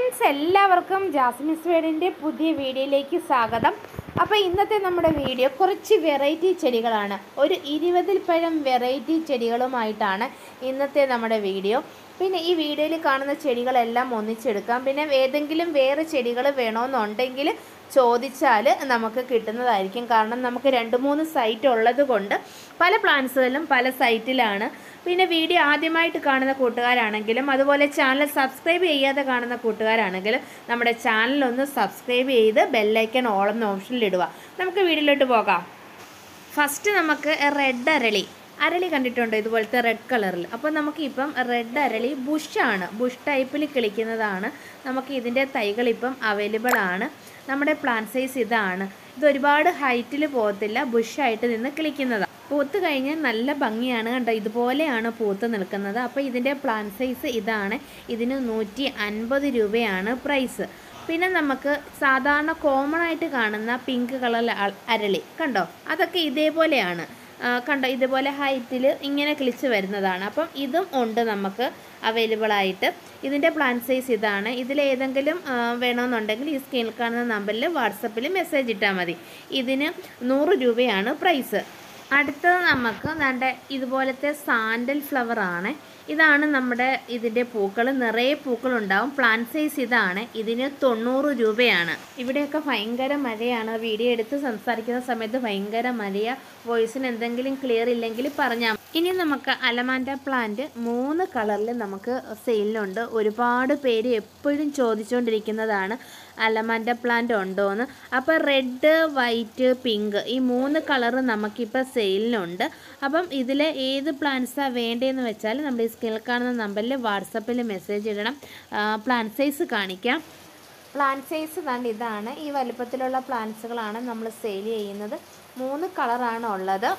Friends എല്ലാവർക്കും ജാസ്മിസ് വേഡിൻ്റെ പുതിയ വീഡിയോയിലേക്ക് സ്വാഗതം അപ്പോൾ ഇന്നത്തെ നമ്മുടെ വീഡിയോ കുറച്ച് വെറൈറ്റി ചെടികളാണ് ഒരു ഇരുപതിൽ പഴം വെറൈറ്റി ചെടികളുമായിട്ടാണ് ഇന്നത്തെ നമ്മുടെ വീഡിയോ പിന്നെ ഈ വീഡിയോയിൽ കാണുന്ന ചെടികളെല്ലാം ഒന്നിച്ചെടുക്കാം പിന്നെ ഏതെങ്കിലും വേറെ ചെടികൾ വേണമെന്നുണ്ടെങ്കിൽ ചോദിച്ചാൽ നമുക്ക് കിട്ടുന്നതായിരിക്കും കാരണം നമുക്ക് രണ്ട് മൂന്ന് സൈറ്റ് ഉള്ളത് കൊണ്ട് പല പ്ലാന്റ്സുകളും പല സൈറ്റിലാണ് പിന്നെ വീഡിയോ ആദ്യമായിട്ട് കാണുന്ന കൂട്ടുകാരാണെങ്കിലും അതുപോലെ ചാനൽ സബ്സ്ക്രൈബ് ചെയ്യാതെ കാണുന്ന കൂട്ടുകാരാണെങ്കിലും നമ്മുടെ ചാനൽ ഒന്ന് സബ്സ്ക്രൈബ് ചെയ്ത് ബെല്ലൈക്കൺ ഓൾ എന്ന ഓപ്ഷനിൽ ഇടുക നമുക്ക് വീഡിയോയിലോട്ട് പോകാം ഫസ്റ്റ് നമുക്ക് റെഡ് അരളി അരളി കണ്ടിട്ടുണ്ടോ ഇതുപോലത്തെ റെഡ് കളറിൽ അപ്പോൾ നമുക്ക് ഇപ്പം റെഡ് അരളി ബുഷാണ് ബുഷ് ടൈപ്പിൽ കിളിക്കുന്നതാണ് നമുക്ക് ഇതിൻ്റെ തൈകൾ ഇപ്പം അവൈലബിൾ ആണ് നമ്മുടെ പ്ലാന്റ് സൈസ് ഇതാണ് ഇത് ഒരുപാട് ഹൈറ്റിൽ പോകത്തില്ല ബുഷായിട്ട് നിന്ന് കിളിക്കുന്നതാണ് പൂത്ത് കഴിഞ്ഞാൽ നല്ല ഭംഗിയാണ് കണ്ടോ ഇതുപോലെയാണ് പൂത്ത് നിൽക്കുന്നത് അപ്പോൾ ഇതിൻ്റെ പ്ലാന്റ് സൈസ് ഇതാണ് ഇതിന് നൂറ്റി അൻപത് രൂപയാണ് പ്രൈസ് പിന്നെ നമുക്ക് സാധാരണ കോമൺ ആയിട്ട് കാണുന്ന പിങ്ക് കളർ അരളി കണ്ടോ അതൊക്കെ ഇതേപോലെയാണ് ആ, കണ്ടോ ഇതുപോലെ ഹൈറ്റിൽ ഇങ്ങനെ കിളിച്ച് വരുന്നതാണ് അപ്പം ഇതും ഉണ്ട് നമുക്ക് അവൈലബിൾ ആയിട്ട് ഇതിൻ്റെ പ്ലാൻ സൈസ് ഇതാണ് ഇതിലേതെങ്കിലും ആ, വേണമെന്നുണ്ടെങ്കിൽ ഈ സ്ക്രീനിൽ കാണുന്ന നമ്പറിൽ വാട്സപ്പിൽ മെസ്സേജ് ഇട്ടാൽ മതി ഇതിന് നൂറ് രൂപയാണ് പ്രൈസ് അടുത്തത് നമുക്ക് നല്ല ഇതുപോലത്തെ സാൻഡൽ ഫ്ലവർ ആണ് ഇതാണ് നമ്മുടെ ഇതിൻ്റെ പൂക്കൾ നിറയെ പൂക്കളുണ്ടാവും പ്ലാന്റ് സൈസ് ഇതാണ് ഇതിന് തൊണ്ണൂറ് രൂപയാണ് ഇവിടെയൊക്കെ ഭയങ്കര മഴയാണ് വീഡിയോ എടുത്ത് സംസാരിക്കുന്ന സമയത്ത് ഭയങ്കര മഴയാ വോയിസിന് എന്തെങ്കിലും ക്ലിയർ ഇല്ലെങ്കിൽ പറഞ്ഞാൽ മതി. ഇനി നമുക്ക് അലമാൻഡ പ്ലാന്റ് മൂന്ന് കളറിൽ നമുക്ക് സെയിലിനുണ്ട് ഒരുപാട് പേര് എപ്പോഴും ചോദിച്ചുകൊണ്ടിരിക്കുന്നതാണ് അലമാൻഡ പ്ലാന്റ് ഉണ്ടോയെന്ന് അപ്പോൾ റെഡ് വൈറ്റ് പിങ്ക് ഈ മൂന്ന് കളറ് നമുക്കിപ്പോൾ സെയിലിനുണ്ട് അപ്പം ഇതിൽ ഏത് പ്ലാന്റ്സാണ് വേണ്ടതെന്ന് വെച്ചാൽ നമ്മുടെ ഈ സ്കിൽ കാണുന്ന നമ്പറിൽ വാട്സപ്പിൽ മെസ്സേജ് ഇടണം പ്ലാന്റ് സൈസ് കാണിക്കാം പ്ലാന്റ് സൈസ് തന്നെ ഇതാണ് ഈ വലുപ്പത്തിലുള്ള പ്ലാന്റ്സുകളാണ് നമ്മൾ സെയിൽ ചെയ്യുന്നത് മൂന്ന് കളറാണ് ഉള്ളത്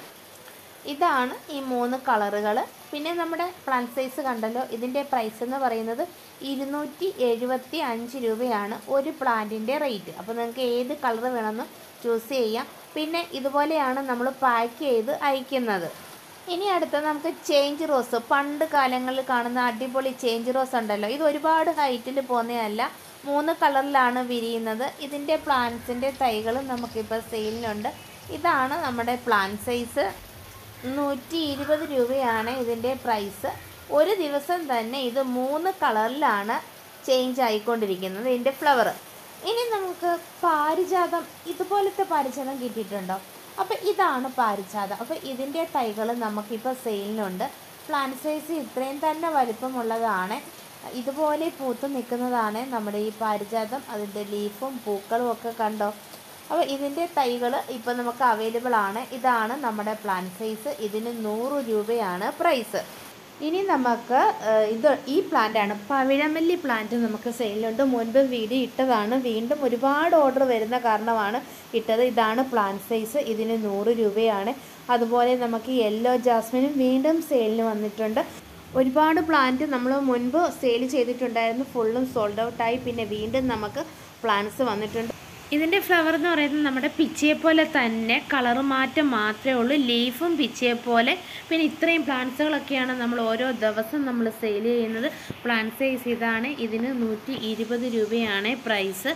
ഇതാണ് ഈ മൂന്ന് കളറുകൾ പിന്നെ നമ്മുടെ പ്ലാന്റ് സൈസ് കണ്ടല്ലോ ഇതിൻ്റെ പ്രൈസ് എന്ന് പറയുന്നത് ഇരുന്നൂറ്റി എഴുപത്തി അഞ്ച് രൂപയാണ് ഒരു പ്ലാന്റിൻ്റെ റേറ്റ് അപ്പോൾ നിങ്ങൾക്ക് ഏത് കളർ വേണമെന്ന് ചൂസ് ചെയ്യാം പിന്നെ ഇതുപോലെയാണ് നമ്മൾ പാക്ക് ചെയ്ത് അയക്കുന്നത് ഇനി അടുത്ത നമുക്ക് ചേഞ്ച് റോസ് പണ്ട് കാലങ്ങളിൽ കാണുന്ന അടിപൊളി ചേഞ്ച് റോസ് ഉണ്ടല്ലോ ഇത് ഒരുപാട് ഹൈറ്റിൽ പോകുന്നതല്ല മൂന്ന് കളറിലാണ് വിരിയുന്നത് ഇതിൻ്റെ പ്ലാന്റ്സിൻ്റെ തൈകളും നമുക്കിപ്പോൾ സെയിലിനുണ്ട് ഇതാണ് നമ്മുടെ പ്ലാന്റ് സൈസ് നൂറ്റി ഇരുപത് രൂപയാണ് ഇതിൻ്റെ പ്രൈസ് ഒരു ദിവസം തന്നെ ഇത് മൂന്ന് കളറിലാണ് ചേഞ്ച് ആയിക്കൊണ്ടിരിക്കുന്നത് ഇതിൻ്റെ ഫ്ലവർ ഇനി നമുക്ക് പാരിജാതം ഇതുപോലത്തെ പാരിജാതം കിട്ടിയിട്ടുണ്ടോ അപ്പോൾ ഇതാണ് പാരിജാതം അപ്പോൾ ഇതിൻ്റെ തൈകൾ നമുക്കിപ്പോൾ സെയിലിനുണ്ട് പ്ലാന്റ് സൈസ് ഇത്രയും തന്നെ വലിപ്പമുള്ളതാണ് ഇതുപോലെ പൂത്ത് നിൽക്കുന്നതാണ് നമ്മുടെ ഈ പാരിജാതം അതിൻ്റെ ലീഫും പൂക്കളും ഒക്കെ കണ്ടോ അപ്പോൾ ഇതിൻ്റെ തൈകൾ ഇപ്പോൾ നമുക്ക് അവൈലബിൾ ആണ് ഇതാണ് നമ്മുടെ പ്ലാന്റ് സൈസ് ഇതിന് നൂറ് രൂപയാണ് പ്രൈസ് ഇനി നമുക്ക് ഏഹ്, ഇത് ഈ പ്ലാന്റ് ആണ് പവിഴമല്ലി പ്ലാന്റ് നമുക്ക് സെയിലുണ്ട് മുൻപ് വീഡിയോ ഇട്ടതാണ് വീണ്ടും ഒരുപാട് ഓർഡർ വരുന്ന കാരണമാണ് ഇട്ടത് ഇതാണ് പ്ലാന്റ് സൈസ് ഇതിന് നൂറ് രൂപയാണ് അതുപോലെ നമുക്ക് യെല്ലോ ജാസ്മിനും വീണ്ടും സെയിലിന് വന്നിട്ടുണ്ട് ഒരുപാട് പ്ലാന്റ് നമ്മൾ മുൻപ് സെയിൽ ചെയ്തിട്ടുണ്ടായിരുന്നു ഫുള്ളും സോൾഡ് ഔട്ടായി പിന്നെ വീണ്ടും നമുക്ക് പ്ലാന്റ്സ് വന്നിട്ടുണ്ട് ഇതിൻ്റെ ഫ്ലവർ എന്ന് പറയുന്നത് നമ്മുടെ പിച്ചിയെ പോലെ തന്നെ കളർ മാറ്റം മാത്രമേ ഉള്ളൂ ലീഫും പിച്ചിയെ പോലെ പിന്നെ ഇത്രയും പ്ലാന്റ്സുകളൊക്കെയാണ് നമ്മൾ ഓരോ ദിവസം നമ്മൾ സെയിൽ ചെയ്യുന്നത് പ്ലാന്റ് സൈസ് ഇതാണ് ഇതിന് നൂറ്റി ഇരുപത് രൂപയാണ് പ്രൈസ്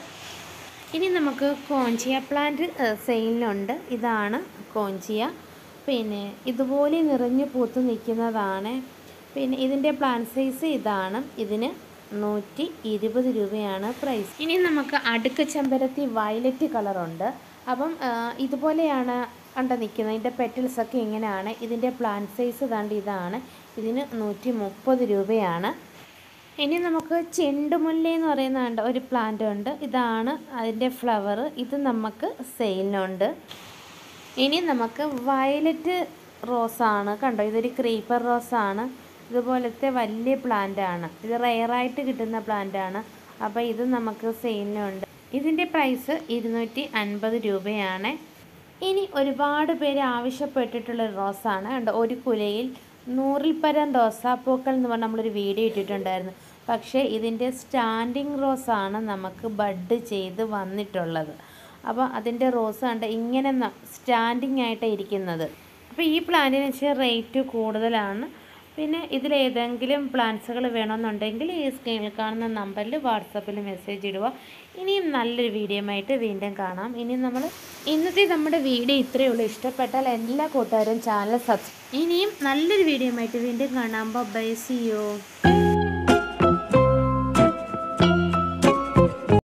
ഇനി നമുക്ക് കോഞ്ചിയ പ്ലാന്റ് സെയിലിനുണ്ട് ഇതാണ് കോഞ്ചിയ പിന്നെ ഇതുപോലെ നിറഞ്ഞു പൂത്ത് നിൽക്കുന്നതാണ് പിന്നെ ഇതിൻ്റെ പ്ലാന്റ് സൈസ് ഇതാണ് ഇതിന് നൂറ്റി ഇരുപത് രൂപയാണ് പ്രൈസ് ഇനി നമുക്ക് അടുക്ക് ചെമ്പരത്തി വയലറ്റ് കളറുണ്ട് അപ്പം ആ, ഇതുപോലെയാണ് കണ്ട നിൽക്കുന്നത് ഇതിൻ്റെ പെറ്റൽസ് ഒക്കെ ഇങ്ങനെയാണ് ഇതിൻ്റെ പ്ലാന്റ് സൈസ് ദാണ്ട് ഇതാണ് ഇതിന് നൂറ്റി മുപ്പത് രൂപയാണ് ഇനി നമുക്ക് ചെണ്ടുമുല്ല എന്ന് പറയുന്ന കണ്ട ഒരു പ്ലാന്റ് ഉണ്ട് ഇതാണ് അതിൻ്റെ ഫ്ലവർ ഇത് നമുക്ക് സെയിലിനുണ്ട് ഇനി നമുക്ക് വയലറ്റ് റോസാണ് കണ്ടോ ഇതൊരു ക്രീപ്പർ റോസാണ് ഇതുപോലത്തെ വലിയ പ്ലാന്റ് ആണ് ഇത് റെയറായിട്ട് കിട്ടുന്ന പ്ലാന്റ് ആണ് അപ്പോൾ ഇത് നമുക്ക് സെയിലിനുണ്ട് ഇതിൻ്റെ പ്രൈസ് ഇരുന്നൂറ്റി അൻപത് രൂപയാണ് ഇനി ഒരുപാട് പേര് ആവശ്യപ്പെട്ടിട്ടുള്ള ഒരു റോസാണ് കണ്ടോ ഒരു കുലയിൽ നൂറിൽ പരം റോസാപ്പൂക്കൾ എന്ന് പറഞ്ഞ് നമ്മളൊരു വീഡിയോ ഇട്ടിട്ടുണ്ടായിരുന്നു പക്ഷേ ഇതിൻ്റെ സ്റ്റാൻഡിങ് റോസാണ് നമുക്ക് ബഡ് ചെയ്ത് വന്നിട്ടുള്ളത് അപ്പോൾ അതിൻ്റെ റോസ് കണ്ട് ഇങ്ങനെ സ്റ്റാൻഡിങ് ആയിട്ട് ഇരിക്കുന്നത് അപ്പോൾ ഈ പ്ലാന്റിന് വെച്ചാൽ റേറ്റ് കൂടുതലാണ് പിന്നെ ഇതിലേതെങ്കിലും പ്ലാൻസുകൾ വേണമെന്നുണ്ടെങ്കിൽ ഈ സ്ക്രീനിൽ കാണുന്ന നമ്പറിൽ വാട്സപ്പിൽ മെസ്സേജ് ഇടുക ഇനിയും നല്ലൊരു വീഡിയോ ആയിട്ട് വീണ്ടും കാണാം ഇനി നമ്മൾ ഇന്നത്തെ നമ്മുടെ വീഡിയോ ഇത്രയേ ഉള്ളൂ ഇഷ്ടപ്പെട്ടാൽ എല്ലാ കൂട്ടുകാരും ചാനൽ സബ്സ്ക്രൈബ് ഇനിയും നല്ലൊരു വീഡിയോ ആയിട്ട് വീണ്ടും കാണാം ബൈ സി യു